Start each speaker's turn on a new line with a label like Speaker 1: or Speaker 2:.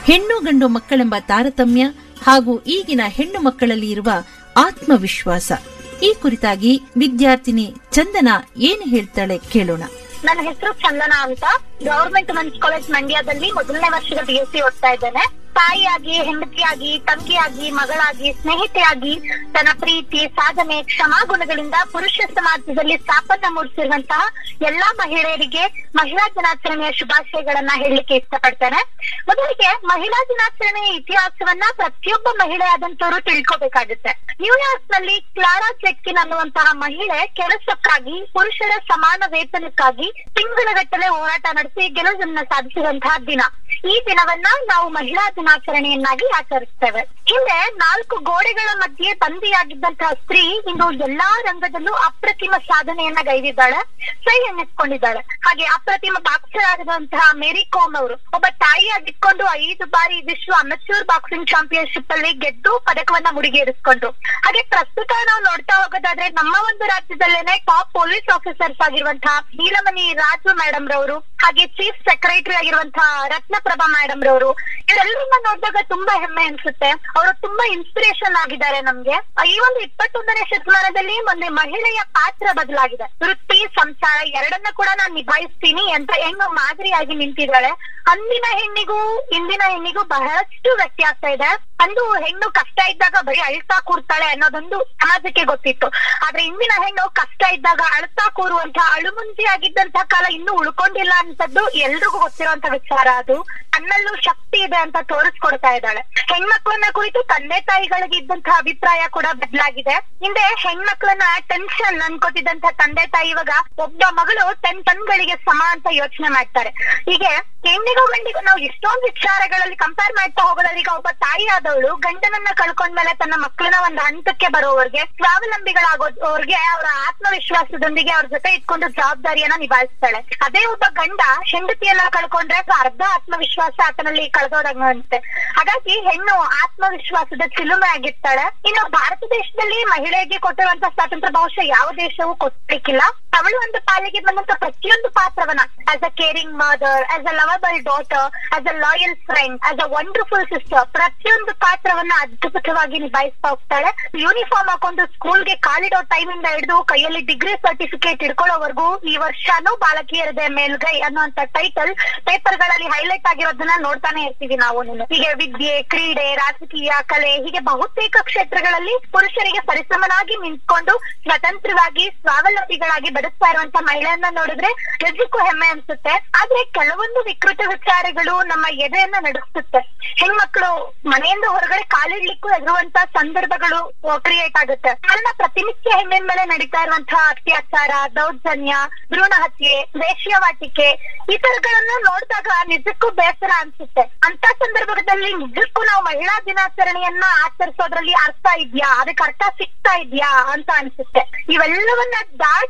Speaker 1: ಹೆಣ್ಣು ಗಂಡು ಮಕ್ಕಳೆಂಬ ತಾರತಮ್ಯ ಹಾಗೂ ಈಗಿನ ಹೆಣ್ಣು ಮಕ್ಕಳಲ್ಲಿ ಇರುವ ಆತ್ಮವಿಶ್ವಾಸ ಈ ಕುರಿತಾಗಿ ವಿದ್ಯಾರ್ಥಿನಿ ಚಂದನ ಏನು ಹೇಳ್ತಾಳೆ ಕೇಳೋಣ
Speaker 2: ನನ್ನ ಹೆಸರು ಚಂದನಾ ಅಂತ ಗವರ್ಮೆಂಟ್ ವುಮೆನ್ಸ್ ಕಾಲೇಜ್ ಮಂಡ್ಯದಲ್ಲಿ ಮೊದಲನೇ ವರ್ಷದ ಬಿ ಎಸ್ ಸಿ ಓದ್ತಾ ಇದ್ದೇನೆ ತಾಯಿಯಾಗಿ ಹೆಂಡತಿಯಾಗಿ ತಂಗಿಯಾಗಿ ಮಗಳಾಗಿ ಸ್ನೇಹಿತೆಯಾಗಿ ತನ್ನ ಪ್ರೀತಿ ಸಾಧನೆ ಕ್ಷಮಾ ಗುಣಗಳಿಂದ ಪುರುಷ ಸಮಾಜದಲ್ಲಿ ಸ್ಥಾಪನ ಮೂಡಿಸಿರುವಂತಹ ಎಲ್ಲಾ ಮಹಿಳೆಯರಿಗೆ ಮಹಿಳಾ ದಿನಾಚರಣೆಯ ಶುಭಾಶಯಗಳನ್ನ ಹೇಳಲಿಕ್ಕೆ ಇಷ್ಟಪಡ್ತೇನೆ ಮೊದಲಿಗೆ ಮಹಿಳಾ ದಿನಾಚರಣೆಯ ಇತಿಹಾಸವನ್ನ ಪ್ರತಿಯೊಬ್ಬ ಮಹಿಳೆಯಾದಂತವರು ತಿಳ್ಕೊಬೇಕಾಗುತ್ತೆ ನ್ಯೂಯಾರ್ಕ್ ನಲ್ಲಿ ಕ್ಲಾರಾ ಜೆಟ್ಕಿನ್ ಅನ್ನುವಂತಹ ಮಹಿಳೆ ಕೆಲಸಕ್ಕಾಗಿ ಪುರುಷರ ಸಮಾನ ವೇತನಕ್ಕಾಗಿ ತಿಂಗಳಗಟ್ಟಲೆ ಹೋರಾಟ ನಡೆಸಿ ಗೆಲುವನ್ನ ಸಾಧಿಸಿದಂತಹ ದಿನ ಈ ದಿನವನ್ನ ನಾವು ಮಹಿಳಾ ದಿನಾಚರಣೆಯನ್ನಾಗಿ ಆಚರಿಸ್ತೇವೆ ಹಿಂದೆ ನಾಲ್ಕು ಗೋಡೆಗಳ ಮಧ್ಯೆ ಬಂದಿಯಾಗಿದ್ದಂತಹ ಸ್ತ್ರೀ ಇಂದು ಎಲ್ಲಾ ರಂಗದಲ್ಲೂ ಅಪ್ರತಿಮ ಸಾಧನೆಯನ್ನ ಗೈದಿದ್ದಾಳೆ ಸೈ ಎನ್ನಿಸ್ಕೊಂಡಿದ್ದಾಳೆ ಹಾಗೆ ಅಪ್ರತಿಮ ಬಾಕ್ಸರ್ ಆಗಿರುವಂತಹ ಮೇರಿ ಕೋಮ್ ಅವರು ಒಬ್ಬ ತಾಯಿಯಾಗಿಟ್ಕೊಂಡು ಐದು ಬಾರಿ ವಿಶ್ವ ಅಮೆಚೂರ್ ಬಾಕ್ಸಿಂಗ್ ಚಾಂಪಿಯನ್ಶಿಪ್ ಅಲ್ಲಿ ಗೆದ್ದು ಪದಕವನ್ನ ಮುಡಿಗೇರಿಸಿಕೊಂಡು ಹಾಗೆ ಪ್ರಸ್ತುತ ನಾವು ನೋಡ್ತಾ ಹೋಗೋದಾದ್ರೆ ನಮ್ಮ ಒಂದು ರಾಜ್ಯದಲ್ಲೇನೆ ಟಾಪ್ ಪೊಲೀಸ್ ಆಫೀಸರ್ಸ್ ಆಗಿರುವಂತಹ ನೀಲಮಣಿ ರಾಜು ಮೇಡಮ್ ರವರು ಹಾಗೆ ಚೀಫ್ ಸೆಕ್ರೆಟರಿ ಆಗಿರುವಂತಹ ರತ್ನಪ್ರಭಾ ಮೇಡಮ್ ರವರು ಇವರೆಲ್ಲರನ್ನ ನೋಡಿದಾಗ ತುಂಬಾ ಹೆಮ್ಮೆ ಅನ್ಸುತ್ತೆ ಅವರು ತುಂಬಾ ಇನ್ಸ್ಪಿರೇಷನ್ ಆಗಿದ್ದಾರೆ ನಮ್ಗೆ ಈ ಒಂದು ಇಪ್ಪತ್ತೊಂದನೇ ಶತಮಾನದಲ್ಲಿ ಒಂದು ಮಹಿಳೆಯ ಪಾತ್ರ ಬದಲಾಗಿದೆ ವೃತ್ತಿ ಸಂಸಾರ ಎರಡನ್ನ ಕೂಡ ನಾನು ನಿಭಾಯಿಸ್ತೀನಿ ಅಂತ ಹೆಣ್ಣು ಮಾದರಿಯಾಗಿ ನಿಂತಿದ್ದಾಳೆ ಅಂದಿನ ಹೆಣ್ಣಿಗೂ ಇಂದಿನ ಹೆಣ್ಣಿಗೂ ಬಹಳಷ್ಟು ವ್ಯತ್ಯಾಸ ಇದೆ ಅಂದು ಹೆಣ್ಣು ಕಷ್ಟ ಇದ್ದಾಗ ಬರೀ ಅಳ್ತಾ ಕೂರ್ತಾಳೆ ಅನ್ನೋದೊಂದು ಸಮಾಜಕ್ಕೆ ಗೊತ್ತಿತ್ತು ಆದ್ರೆ ಇಂದಿನ ಹೆಣ್ಣು ಕಷ್ಟ ಇದ್ದಾಗ ಅಳ್ತಾ ಕೂರುವಂತಹ ಅಳುಮುಂಜಿ ಆಗಿದ್ದಂತಹ ಕಾಲ ಇನ್ನೂ ಉಳ್ಕೊಂಡಿಲ್ಲ ಅಂತದ್ದು ಎಲ್ರಿಗೂ ಗೊತ್ತಿರುವಂತ ವಿಚಾರ ಅದು ತನ್ನಲ್ಲೂ ಶಕ್ತಿ ಇದೆ ಅಂತ ತೋರಿಸ್ಕೊಡ್ತಾ ಇದ್ದಾಳೆ ಹೆಣ್ಮಕ್ಳನ್ನ ಕುರಿತು ತಂದೆ ತಾಯಿಗಳಿಗೆ ಇದ್ದಂತಹ ಅಭಿಪ್ರಾಯ ಕೂಡ ಬದಲಾಗಿದೆ ಹಿಂದೆ ಹೆಣ್ಮಕ್ಳನ್ನ ಟೆನ್ಷನ್ ಅನ್ಕೋತಿದ್ದಂತಹ ತಂದೆ ತಾಯಿ ಇವಾಗ ಒಬ್ಬ ಮಗಳು ಟೆನ್ ಟನ್ಗಳಿಗೆ ಸಮ ಅಂತ ಯೋಚನೆ ಮಾಡ್ತಾರೆ ಹೀಗೆ ಹೆಣ್ಣಿಗೂ ಗಂಡಿಗೂ ನಾವು ಎಷ್ಟೊಂದು ವಿಚಾರಗಳಲ್ಲಿ ಕಂಪೇರ್ ಮಾಡ್ತಾ ಹೋಗೋದಾದ್ರೆ ಈಗ ಒಬ್ಬ ತಾಯಿ ಆದವಳು ಗಂಡನನ್ನ ಕಳ್ಕೊಂಡ್ಮೇಲೆ ತನ್ನ ಮಕ್ಕಳನ್ನ ಒಂದು ಹಂತಕ್ಕೆ ಬರೋವರೆಗೆ ಸ್ವಾವಲಂಬಿಗಳಾಗೋವ್ರಿಗೆ ಅವರ ಆತ್ಮವಿಶ್ವಾಸದೊಂದಿಗೆ ಅವ್ರ ಜೊತೆ ಇಟ್ಕೊಂಡು ಜವಾಬ್ದಾರಿಯನ್ನ ನಿಭಾಯಿಸ್ತಾಳೆ ಅದೇ ಒಬ್ಬ ಗಂಡ ಹೆಂಡತಿಯನ್ನ ಕಳ್ಕೊಂಡ್ರೆ ಅರ್ಧ ಆತ್ಮವಿಶ್ವಾಸ ಆತನಲ್ಲಿ ಕಳೆದೋದಂತೆ ಹಾಗಾಗಿ ಹೆಣ್ಣು ಆತ್ಮವಿಶ್ವಾಸದ ಚಿಲುಮೆ ಆಗಿರ್ತಾಳೆ ಇನ್ನು ಭಾರತ ದೇಶದಲ್ಲಿ ಮಹಿಳೆಗೆ ಕೊಟ್ಟಿರುವಂತ ಸ್ವಾತಂತ್ರ್ಯ ಬಹುಶಃ ಯಾವ ದೇಶವೂ ಕೊಟ್ಟಿಕ್ಕಿಲ್ಲ ಅವಳು ಒಂದು ಪಾಲಿಗೆ ಬಂದಂತ ಪ್ರತಿಯೊಂದು ಪಾತ್ರವನ್ನ as a caring mother as a lovable daughter as a loyal friend as a wonderful sister ಪ್ರತಿಯೊಂದು ಪಾತ್ರವನ್ನ ಅದ್ಭುತವಾಗಿ ನಿಭಾಯಿಸ್ತಾ ಹೋಗ್ತಾಳೆ ಯೂನಿಫಾರ್ಮ್ ಹಾಕೊಂಡು ಸ್ಕೂಲ್ಗೆ ಕಾಲಿಡೋ ಟೈಮ್ ಇಂದ ಹಿಡಿದು ಕೈಯಲ್ಲಿ ಡಿಗ್ರಿ ಸರ್ಟಿಫಿಕೇಟ್ ಇಟ್ಕೊಳ್ಳೋವರೆಗೂ ಈ ವರ್ಷನೂ ಬಾಲಕಿಯರದೆ ಮೇಲ್ಗೈ ಅನ್ನುವಂತ ಟೈಟಲ್ ಪೇಪರ್ ಗಳಲ್ಲಿ ಹೈಲೈಟ್ ಆಗಿರೋದನ್ನ ನೋಡ್ತಾನೆ ಇರ್ತೀವಿ ನಾವು ಹೀಗೆ ವಿದ್ಯೆ ಕ್ರೀಡೆ ರಾಜಕೀಯ ಕಲೆ ಹೀಗೆ ಬಹುತೇಕ ಕ್ಷೇತ್ರಗಳಲ್ಲಿ ಪುರುಷರಿಗೆ ಪರಿಶ್ರಮನಾಗಿ ನಿಂತ್ಕೊಂಡು ಸ್ವತಂತ್ರವಾಗಿ ಸ್ವಾವಲಂಬಿಗಳಾಗಿ ಬದುಕ್ತಾ ಇರುವಂತ ಮಹಿಳೆಯನ್ನ ನೋಡಿದ್ರೆ ನಿಜಕ್ಕೂ ಹೆಮ್ಮೆ ಅನ್ಸುತ್ತೆ ಆದ್ರೆ ಕೆಲವೊಂದು ವಿಕೃತ ವಿಚಾರಗಳು ನಮ್ಮ ಎದೆಯನ್ನ ನಡೆಸುತ್ತೆ ಹೆಣ್ಮಕ್ಳು ಮನೆಯಿಂದ ಹೊರಗಡೆ ಕಾಲಿಡ್ಲಿಕ್ಕೂ ಎದುರುವಂತ ಸಂದರ್ಭಗಳು ಕ್ರಿಯೇಟ್ ಆಗುತ್ತೆ ಕಾರಣ ಪ್ರತಿನಿತ್ಯ ಹೆಣ್ಣಿನ ಮೇಲೆ ನಡೀತಾ ಇರುವಂತಹ ಅತ್ಯಾಚಾರ ದೌರ್ಜನ್ಯ ಭ್ರೂಣ ಹತ್ಯೆ ವೇಶ್ಯವಾಟಿಕೆ ಈ ತರಗಳನ್ನ ನೋಡಿದಾಗ ನಿಜಕ್ಕೂ ಬೇಸರ ಅನ್ಸುತ್ತೆ ಅಂತ ಸಂದರ್ಭದಲ್ಲಿ ನಿಜಕ್ಕೂ ನಾವು ಮಹಿಳಾ ದಿನಾಚರಣೆಯನ್ನ ಆಚರಿಸೋದ್ರಲ್ಲಿ ಅರ್ಥ ಇದ್ಯಾ ಅದಕ್ಕೆ ಅರ್ಥ ಸಿಗ್ತಾ ಇದ್ಯಾ ಅಂತ ಅನ್ಸುತ್ತೆ ಇವೆಲ್ಲವನ್ನ ದಾಟಿ